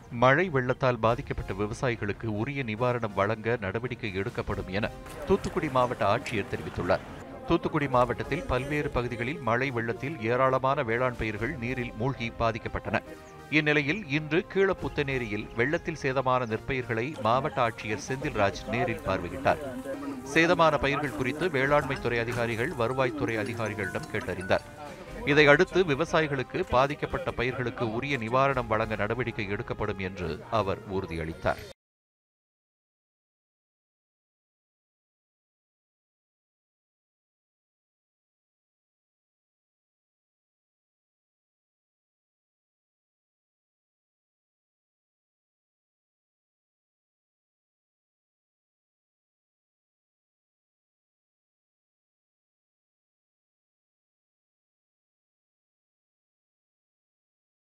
மழை வெள்ளத்தால் பாதிக்கப்பட்ட விவசாயிகளுக்கு உரிய நிவாரணம் வழங்க நடவடிக்கை எடுக்கப்படும் என தூத்துக்குடி மாவட்ட ஆட்சியர் தெரிவித்துள்ளார் தூத்துக்குடி மாவட்டத்தில் பல்வேறு பகுதிகளில் மழை வெள்ளத்தில் ஏராளமான வேளாண் பயிர்கள் நீரில் மூழ்கி பாதிக்கப்பட்டன இந்நிலையில் இன்று கீழப்புத்தநேரியில் வெள்ளத்தில் சேதமான நெற்பயிர்களை மாவட்ட ஆட்சியர் செந்தில்ராஜ் நேரில் பார்வையிட்டார் சேதமான பயிர்கள் குறித்து வேளாண்மைத்துறை அதிகாரிகள் வருவாய்த்துறை அதிகாரிகளிடம் கேட்டறிந்தார் இதையடுத்து விவசாயிகளுக்கு பாதிக்கப்பட்ட பயிர்களுக்கு உரிய நிவாரணம் வழங்க நடவடிக்கை எடுக்கப்படும் என்று அவர் உறுதியளித்தார்